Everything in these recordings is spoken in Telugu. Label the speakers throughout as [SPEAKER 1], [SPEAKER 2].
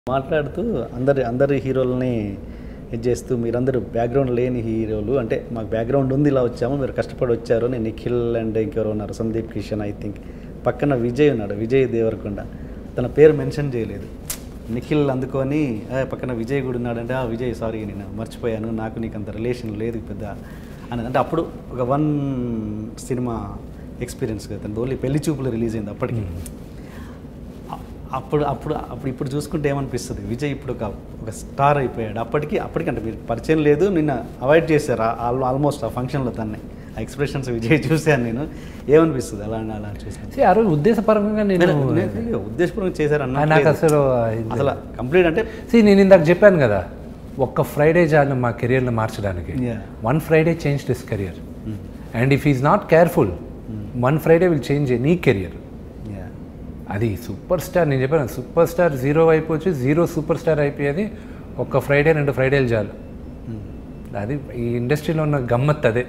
[SPEAKER 1] మాట్లాడుతూ అందరి అందరి హీరోలని ఇది చేస్తూ మీరందరూ బ్యాక్గ్రౌండ్ లేని హీరోలు అంటే మాకు బ్యాక్గ్రౌండ్ ఉంది ఇలా వచ్చాము మీరు కష్టపడి వచ్చారు నేను నిఖిల్ అండ్ ఇంకెవరు ఉన్నారు సందీప్ కిషన్ ఐ థింక్ పక్కన విజయ్ ఉన్నాడు విజయ్ దేవరకొండ తన పేరు మెన్షన్ చేయలేదు నిఖిల్ అందుకొని "ఆ, పక్కన విజయ్ కూడా ఉన్నాడంటే "ఆ, విజయ్ సారీ నేను మర్చిపోయాను నాకు నీకు అంత రిలేషన్ లేదు పెద్ద అని అంటే అప్పుడు ఒక వన్ సినిమా ఎక్స్పీరియన్స్ కదా తనది ఓన్లీ పెళ్లి చూపులు రిలీజ్ అయింది అప్పటికి అ- అప్పుడు అప్పుడు అప్పుడు ఇప్పుడు చూసుకుంటే ఏమనిపిస్తుంది విజయ్ ఇప్పుడు ఒక ఒక స్టార్ అయిపోయాడు అప్పటికి అప్పటికంటే మీరు పరిచయం లేదు నిన్న అవాయిడ్ చేశారు ఆల్ ఆల్మోస్ట్ ఆ ఫంక్షన్లో తన్నే ఆ ఎక్స్ప్రెషన్స్ విజయ్ చూశాను నేను ఏమనిపిస్తుంది అలా అలా చూసాను
[SPEAKER 2] See, ఆ రోజు ఉద్దేశపరంగా నేను
[SPEAKER 1] ఉద్దేశపూర్వకంగా చేశారు
[SPEAKER 2] ఆ, నాకు
[SPEAKER 1] అన్న
[SPEAKER 2] అసలు ఇది-
[SPEAKER 1] అసలు కంప్లీట్ అంటే
[SPEAKER 2] See, నేను ఇందాక చెప్పాను కదా ఒక్క ఫ్రైడే చాలు మా కెరియర్ని మార్చడానికి
[SPEAKER 1] Yeah.
[SPEAKER 2] One Friday change this career and if is not careful one Friday will change నీ కెరియర్
[SPEAKER 1] yeah.
[SPEAKER 2] అది సూపర్ స్టార్ నేను చెప్పాను సూపర్ స్టార్ జీరో అయిపోవచ్చు జీరో సూపర్ స్టార్ అయిపోయేది ఒక్క ఫ్రైడే రెండు ఫ్రైడేలు చాలు అది ఈ ఇండస్ట్రీలో ఉన్న గమ్మత్ అదే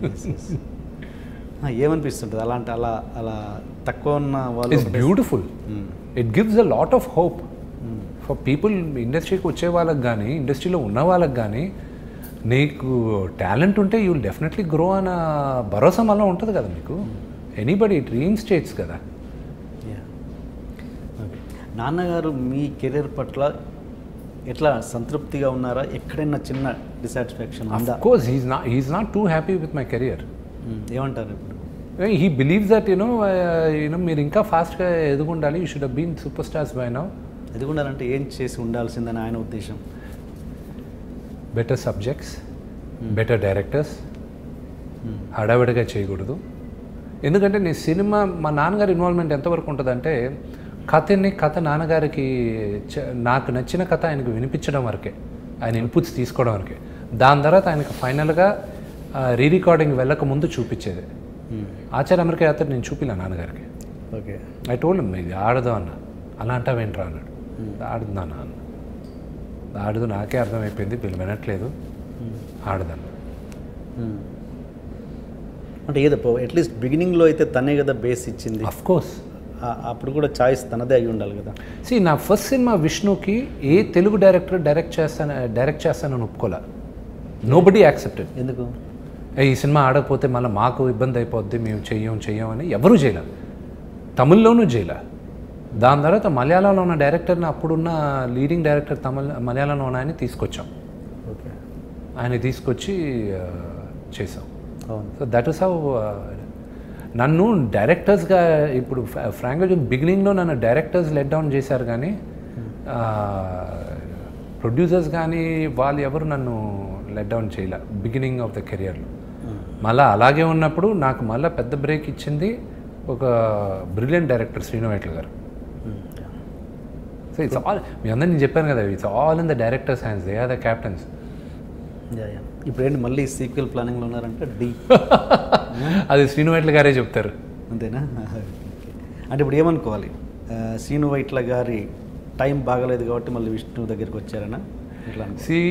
[SPEAKER 1] ఆ, ఏమనిపిస్తుంటుంది అలాంటి అలా అలా తక్కువ ఉన్న వాళ్ళు
[SPEAKER 2] it's beautiful
[SPEAKER 1] Mm.
[SPEAKER 2] It gives a lot of hope for people ఇండస్ట్రీకి వచ్చే వాళ్ళకి కానీ ఇండస్ట్రీలో ఉన్న వాళ్ళకి కానీ నీకు టాలెంట్ ఉంటే యూ విల్ డెఫినెట్లీ గ్రో అన్న భరోసా మళ్ళీ ఉంటుంది కదా మీకు ఎనీబడి డ్రీమ్ స్టేట్స్ కదా
[SPEAKER 1] Yeah. Okay. నాన్నగారు మీ కెరీర్ పట్ల ఎట్లా సంతృప్తిగా ఉన్నారా ఎక్కడైనా చిన్న డిసాటిస్ఫాక్షన్ ఉందా
[SPEAKER 2] of course he's not he's not too happy with my career
[SPEAKER 1] Mm. ఏమంటారు ఇప్పుడు
[SPEAKER 2] he believes that you know you know మీరు ఇంకా ఫాస్ట్గా ఎదుగుండాలి you should been super stars by now
[SPEAKER 1] అది ఉండాలంటే ఏం చేసి ఉండాల్సిందని ఆయన ఉద్దేశం
[SPEAKER 2] బెటర్ సబ్జెక్ట్స్ బెటర్ డైరెక్టర్స్ హడావిడిగా చేయకూడదు ఎందుకంటే నీ సినిమా మా నాన్నగారి ఇన్వాల్వ్మెంట్ ఎంతవరకు ఉంటుందంటే కథని కథ నాన్నగారికి చ- నాకు నచ్చిన కథ ఆయనకు వినిపించడం వరకే ఆయన ఇన్పుట్స్ తీసుకోవడం వరకే దాని తర్వాత ఆయనకు ఫైనల్గా రీ రికార్డింగ్ వెళ్ళక ముందు చూపించేది ఆచార్య అమెరికా యాత్ర నేను చూపిలా నాన్నగారికి
[SPEAKER 1] ఓకే
[SPEAKER 2] ఐ టోల్డ్ ఇది ఆడదు అన్న అలా అంటావేంట్రా అన్నాడు ఆడుతున్నాను అన్న ఆడదు నాకే అర్థమైపోయింది వీళ్ళు వినట్లేదు ఆడదన్న
[SPEAKER 1] అంటే ఏదో అట్లీస్ట్ బిగినింగ్లో అయితే తనే కదా బేస్ ఇచ్చింది
[SPEAKER 2] అఫ్ కోర్స్
[SPEAKER 1] ఆ- అప్పుడు కూడా చాయిస్ తనదే అయి ఉండాలి కదా
[SPEAKER 2] సి నా ఫస్ట్ సినిమా విష్ణుకి ఏ తెలుగు డైరెక్టర్ డైరెక్ట్ చేస్తాను డైరెక్ట్ చేస్తానని ఒప్పుకోలే నో బడీ యాక్సెప్టెడ్
[SPEAKER 1] ఎందుకు
[SPEAKER 2] ఈ సినిమా ఆడకపోతే మళ్ళీ మాకు ఇబ్బంది అయిపోద్ది మేము చెయ్యం చెయ్యం అని ఎవరూ చేయలే తమిళ్లోనూ చేయలే దాని తర్వాత మలయాళంలో ఉన్న డైరెక్టర్ని అప్పుడున్న లీడింగ్ డైరెక్టర్ తమిళ మలయాళంలో ఉన్న ఆయన తీసుకొచ్చాం
[SPEAKER 1] ఓకే
[SPEAKER 2] ఆయన తీసుకొచ్చి ఆ, చేసాం
[SPEAKER 1] అవును
[SPEAKER 2] సో దట్ ఇస్ హౌ నన్ను డైరెక్టర్స్గా ఇప్పుడు ఫ్రాంక్గా బిగినింగ్లో నన్ను డైరెక్టర్స్ లెట్ డౌన్ చేశారు కానీ ప్రొడ్యూసర్స్ కానీ వాళ్ళు ఎవరు నన్ను లెట్ డౌన్ చేయలే బిగినింగ్ ఆఫ్ ద కెరియర్లో మళ్ళీ అలాగే ఉన్నప్పుడు నాకు మళ్ళీ పెద్ద బ్రేక్ ఇచ్చింది ఒక బ్రిలియంట్ డైరెక్టర్ శ్రీనువైట్ల గారు సో ఇట్స్ ఆల్ మీ అందరూ నేను చెప్పాను కదా it's all in the directors hands they are the captains
[SPEAKER 1] yeah yeah ఇప్పుడు ఏంటి మళ్ళీ సీక్వెల్ ప్లానింగ్లో ఉన్నారంటే డి
[SPEAKER 2] అది శ్రీనువైట్ల గారే చెప్తారు
[SPEAKER 1] అంతేనా ఓకే. అంటే ఇప్పుడు ఏమనుకోవాలి ఆ, శ్రీను వైట్ల గారి టైం బాగలేదు కాబట్టి మళ్ళీ విష్ణు దగ్గరికి వచ్చారనా ఇట్లా అనుకో.
[SPEAKER 2] సి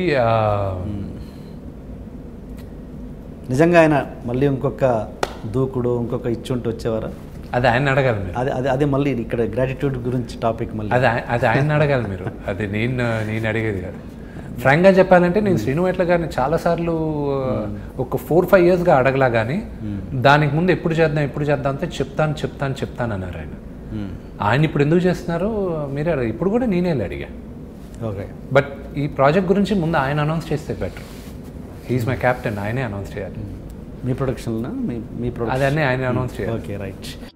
[SPEAKER 1] నిజంగా ఆయన మళ్ళీ ఇంకొక దూకుడు ఇంకొక ఇచ్చుంటూ వచ్చేవారా
[SPEAKER 2] అది ఆయన అడగాలి మీరు
[SPEAKER 1] అదే అదే అదే మళ్ళీ ఇక్కడ గ్రాటిట్యూడ్ గురించి టాపిక్ మళ్ళీ
[SPEAKER 2] అది ఆయ- అది ఆయన అడగాలి మీరు అది నేను నేను అడిగేది కాదు ఫ్రాంక్గా చెప్పాలంటే నేను శ్రీనువైట్ల గారిని చాలాసార్లు ఒక ఫోర్ ఫైవ్ ఇయర్స్గా అడగలా కానీ దానికి ముందు ఎప్పుడు చేద్దాం ఎప్పుడు చేద్దాం అంటే చెప్తాను చెప్తాను చెప్తాను అన్నారు ఆయన
[SPEAKER 1] మ్మ్.
[SPEAKER 2] ఆయన ఇప్పుడు ఎందుకు చేస్తున్నారో మీరే అడగ ఇప్పుడు కూడా నేనే వెళ్ళి అడిగా
[SPEAKER 1] ఓకే
[SPEAKER 2] బట్ ఈ ప్రాజెక్ట్ గురించి ముందు ఆయన అనౌన్స్ చేస్తే బెటర్ హీఈస్ మై క్యాప్టెన్ ఆయనే అనౌన్స్ చేయాలి
[SPEAKER 1] మీ ప్రొడక్షన్లో మీ మీ ప్రొడక్షన్
[SPEAKER 2] అదన్నీ ఆయన అనౌన్స్ చేయాలి
[SPEAKER 1] ఓకే రైట్